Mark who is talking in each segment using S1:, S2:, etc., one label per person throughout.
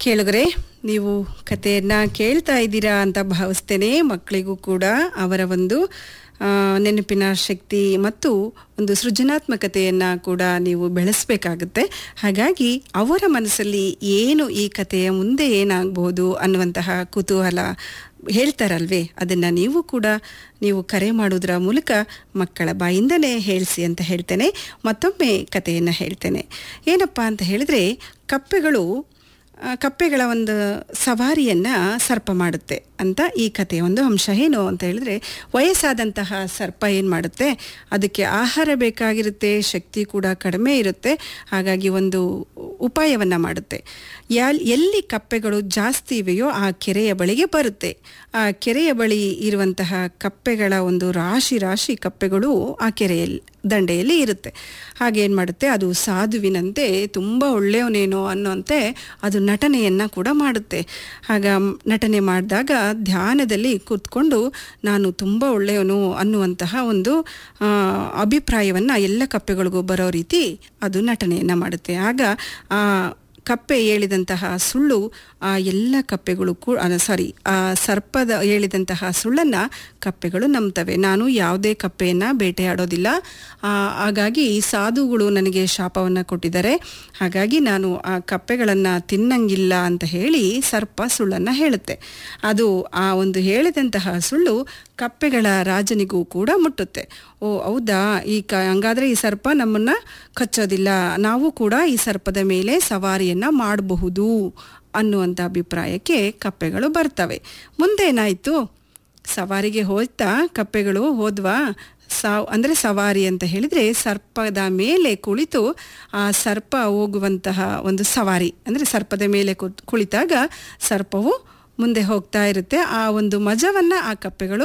S1: ಕೇಳಿದ್ರೆ ನೀವು ಕಥೆಯನ್ನ ಕೇಳ್ತಾ ಇದ್ದೀರಾ ಅಂತ ಭಾವಿಸ್ತೇನೆ ಮಕ್ಕಳಿಗೂ ಕೂಡ ಅವರ ಒಂದು ಆ, ನೆನಪಿನ ಶಕ್ತಿ ಮತ್ತು ಒಂದು ಸೃಜನಾತ್ಮಕತೆಯನ್ನು ಕೂಡ ನೀವು ಬೆಳೆಸಬೇಕಾಗುತ್ತೆ ಹಾಗಾಗಿ ಅವರ ಮನಸ್ಸಲ್ಲಿ ಏನು ಈ ಕಥೆಯ ಮುಂದೆ ಏನಾಗಬಹುದು ಅನ್ನುವಂತಹ ಕುತೂಹಲ ಹೇಳ್ತಾರಲ್ವೇ ಅದನ್ನು ನೀವು ಕೂಡ ನೀವು ಕರೆ ಮಾಡೋದ್ರ ಮೂಲಕ ಮಕ್ಕಳ ಬಾಯಿಂದಲೇ ಹೇಳಿಸಿ ಅಂತ ಹೇಳ್ತೇನೆ ಮತ್ತೊಮ್ಮೆ ಕಥೆಯನ್ನು ಹೇಳ್ತೇನೆ ಏನಪ್ಪ ಅಂತ ಹೇಳಿದ್ರೆ ಕಪ್ಪೆಗಳು ಆ, ಕಪ್ಪೆಗಳ ಒಂದು ಸವಾರಿಯನ್ನು ಸರ್ಪ ಮಾಡುತ್ತೆ ಅಂತ ಈ ಕಥೆಯ ಒಂದು ಅಂಶ ಏನು ಅಂತ ಹೇಳಿದ್ರೆ ವಯಸ್ಸಾದಂತಹ ಸರ್ಪ ಏನು ಮಾಡುತ್ತೆ ಅದಕ್ಕೆ ಆಹಾರ ಬೇಕಾಗಿರುತ್ತೆ ಶಕ್ತಿ ಕೂಡ ಕಡಿಮೆ ಇರುತ್ತೆ ಹಾಗಾಗಿ ಒಂದು ಉಪಾಯವನ್ನು ಮಾಡುತ್ತೆ ಯಾಲ್ ಎಲ್ಲಿ ಕಪ್ಪೆಗಳು ಜಾಸ್ತಿ ಇವೆಯೋ ಆ ಕೆರೆಯ ಬಳಿಗೆ ಬರುತ್ತೆ ಆ ಕೆರೆಯ ಬಳಿ ಇರುವಂತಹ ಕಪ್ಪೆಗಳ ಒಂದು ರಾಶಿ ರಾಶಿ ಕಪ್ಪೆಗಳು ಆ ಕೆರೆಯಲ್ಲಿ ದಂಡೆಯಲ್ಲಿ ಇರುತ್ತೆ ಹಾಗೆ ಏನು ಮಾಡುತ್ತೆ ಅದು ಸಾಧುವಿನಂತೆ ತುಂಬ ಒಳ್ಳೆಯವನೇನೋ ಅನ್ನೋಂತೆ ಅದು ನಟನೆಯನ್ನು ಕೂಡ ಮಾಡುತ್ತೆ ಆಗ ಮ್- ನಟನೆ ಮಾಡಿದಾಗ ಧ್ಯಾನದಲ್ಲಿ ಕೂತ್ಕೊಂಡು ನಾನು ತುಂಬ ಒಳ್ಳೆಯವನು ಅನ್ನುವಂತಹ ಒಂದು ಅಭಿಪ್ರಾಯವನ್ನು ಎಲ್ಲ ಕಪ್ಪೆಗಳಿಗೂ ಬರೋ ರೀತಿ ಅದು ನಟನೆಯನ್ನು ಮಾಡುತ್ತೆ ಆಗ ಆ ಕಪ್ಪೆ ಹೇಳಿದಂತಹ ಸುಳ್ಳು ಆ ಎಲ್ಲ ಕಪ್ಪೆಗಳು ಕೂ ಸಾರಿ ಆ ಸರ್ಪದ ಹೇಳಿದಂತಹ ಸುಳ್ಳನ್ನು ಕಪ್ಪೆಗಳು ನಂಬ್ತವೆ ನಾನು ಯಾವುದೇ ಕಪ್ಪೆಯನ್ನು ಬೇಟೆಯಾಡೋದಿಲ್ಲ ಆ, ಹಾಗಾಗಿ ಸಾಧುಗಳು ನನಗೆ ಶಾಪವನ್ನು ಕೊಟ್ಟಿದ್ದಾರೆ ಹಾಗಾಗಿ ನಾನು ಆ ಕಪ್ಪೆಗಳನ್ನು ತಿನ್ನಂಗಿಲ್ಲ ಅಂತ ಹೇಳಿ ಸರ್ಪ ಸುಳ್ಳನ್ನು ಹೇಳುತ್ತೆ ಅದು ಆ ಒಂದು ಹೇಳಿದಂತಹ ಸುಳ್ಳು ಕಪ್ಪೆಗಳ ರಾಜನಿಗೂ ಕೂಡ ಮುಟ್ಟುತ್ತೆ ಓ ಹೌದಾ ಈ ಕ ಹಂಗಾದ್ರೆ ಈ ಸರ್ಪ ನಮ್ಮನ್ನ ಕಚ್ಚೋದಿಲ್ಲ ನಾವು ಕೂಡ ಈ ಸರ್ಪದ ಮೇಲೆ ಸವಾರಿಯನ್ನ ಮಾಡಬಹುದು ಅನ್ನುವಂಥ ಅಭಿಪ್ರಾಯಕ್ಕೆ ಕಪ್ಪೆಗಳು ಬರ್ತವೆ ಮುಂದೇನಾಯಿತು ಸವಾರಿಗೆ ಹೋಯ್ತಾ ಕಪ್ಪೆಗಳು ಹೋದ್ವಾ ಸಾವ್ ಅಂದರೆ ಸವಾರಿ ಅಂತ ಹೇಳಿದರೆ ಸರ್ಪದ ಮೇಲೆ ಕುಳಿತು ಆ ಸರ್ಪ ಹೋಗುವಂತಹ ಒಂದು ಸವಾರಿ ಅಂದರೆ ಸರ್ಪದ ಮೇಲೆ ಕುತ್- ಕುಳಿತಾಗ ಸರ್ಪವು ಮುಂದೆ ಹೋಗ್ತಾ ಇರುತ್ತೆ ಆ ಒಂದು ಮಜವನ್ನು ಆ ಕಪ್ಪೆಗಳು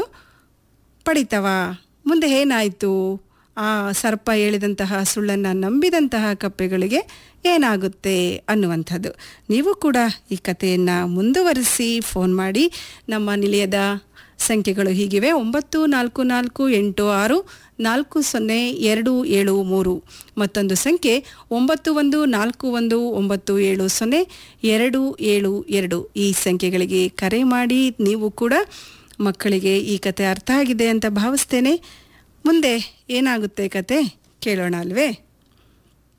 S1: ಪಡಿತವ ಮುಂದೆ ಏನಾಯಿತು ಆ ಸರ್ಪ ಹೇಳಿದಂತಹ ಸುಳ್ಳನ್ನು ನಂಬಿದಂತಹ ಕಪ್ಪೆಗಳಿಗೆ ಏನಾಗುತ್ತೆ ಅನ್ನುವಂಥದ್ದು ನೀವು ಕೂಡ ಈ ಕಥೆಯನ್ನು ಮುಂದುವರಿಸಿ ಫೋನ್ ಮಾಡಿ ನಮ್ಮ ನಿಲಯದ ಸಂಖ್ಯೆಗಳು ಹೀಗಿವೆ ಒಂಬತ್ತು ನಾಲ್ಕು ನಾಲ್ಕು ಎಂಟು ಆರು ನಾಲ್ಕು ಸೊನ್ನೆ ಎರಡು ಏಳು ಮೂರು ಮತ್ತೊಂದು ಸಂಖ್ಯೆ ಒಂಬತ್ತು ಒಂದು ನಾಲ್ಕು ಒಂದು ಒಂಬತ್ತು ಏಳು ಸೊನ್ನೆ ಎರಡು ಏಳು ಎರಡು ಈ ಸಂಖ್ಯೆಗಳಿಗೆ ಕರೆ ಮಾಡಿ ನೀವು ಕೂಡ ಮಕ್ಕಳಿಗೆ ಈ ಕತೆ ಅರ್ಥ ಆಗಿದೆ ಅಂತ ಭಾವಿಸ್ತೇನೆ ಮುಂದೆ ಏನಾಗುತ್ತೆ ಕತೆ ಕೇಳೋಣ ಅಲ್ವೇ